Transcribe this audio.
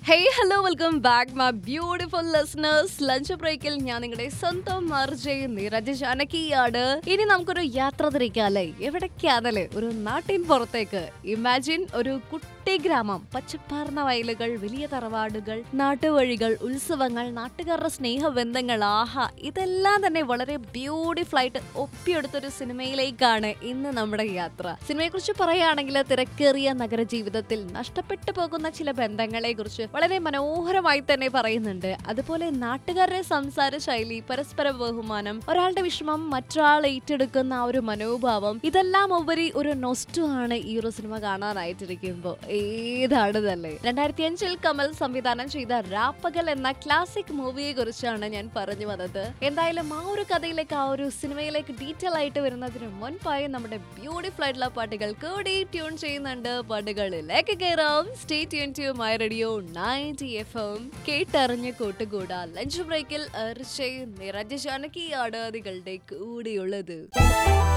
hey hello welcome back my beautiful listeners lunch ബ്രേക്കിൽ ഞാൻ നിങ്ങളുടെ സ്വന്തം മർജയ് നിരജ ജാനകിയാണ് ഇനി നമുക്കൊരു യാത്ര തിരിക്കാല്ലേ എവിടേക്കാണല്ലേ ഒരു നാട്ടിൻ പുറത്തേക്ക് ഇമാജിൻ ഒരു കുട്ടി ഗ്രാമം പച്ചപ്പാർന്ന വയലുകൾ വലിയ തറവാടുകൾ നാട്ടുവഴികൾ ഉത്സവങ്ങൾ നാട്ടുകാരുടെ സ്നേഹബന്ധങ്ങൾ ആഹാ ഇതെല്ലാം തന്നെ വളരെ ബ്യൂട്ടിഫുൾ ആയിട്ട് ഒപ്പിയെടുത്തൊരു സിനിമയിലേക്കാണ് ഇന്ന് നമ്മുടെ യാത്ര സിനിമയെക്കുറിച്ച് പറയുകയാണെങ്കിൽ തിരക്കേറിയ നഗരജീവിതത്തിൽ നഷ്ടപ്പെട്ടു പോകുന്ന ചില ബന്ധങ്ങളെ കുറിച്ച് വളരെ മനോഹരമായി തന്നെ പറയുന്നുണ്ട് അതുപോലെ നാട്ടുകാരുടെ സംസാര ശൈലി പരസ്പര ബഹുമാനം ഒരാളുടെ വിഷമം മറ്റൊരാൾ ഏറ്റെടുക്കുന്ന ആ ഒരു മനോഭാവം ഇതെല്ലാം ഉപരി ഒരു നൊസ്റ്റു ആണ് ഈ ഒരു സിനിമ കാണാനായിട്ടിരിക്കുമ്പോൾ ഏതാണതല്ലേ രണ്ടായിരത്തി അഞ്ചിൽ കമൽ സംവിധാനം ചെയ്ത രാപ്പകൽ എന്ന ക്ലാസിക് മൂവിയെ കുറിച്ചാണ് ഞാൻ പറഞ്ഞു വന്നത് എന്തായാലും ആ ഒരു കഥയിലേക്ക് ആ ഒരു സിനിമയിലേക്ക് ഡീറ്റെയിൽ ആയിട്ട് വരുന്നതിന് മുൻപായി നമ്മുടെ ബ്യൂട്ടിഫുൾ ആയിട്ടുള്ള പാട്ടുകൾ കൂടി ട്യൂൺ ചെയ്യുന്നുണ്ട് പാട്ടുകളിലേക്ക് കയറാം stay tune to my radio ninety F M കേട്ടറിഞ്ഞ് കൂട്ടുകൂടാ ലഞ്ച് ബ്രേക്കിൽ നിറഞ്ഞ ജാനകിയാണ് നിങ്ങളുടെ കൂടെയുള്ളത്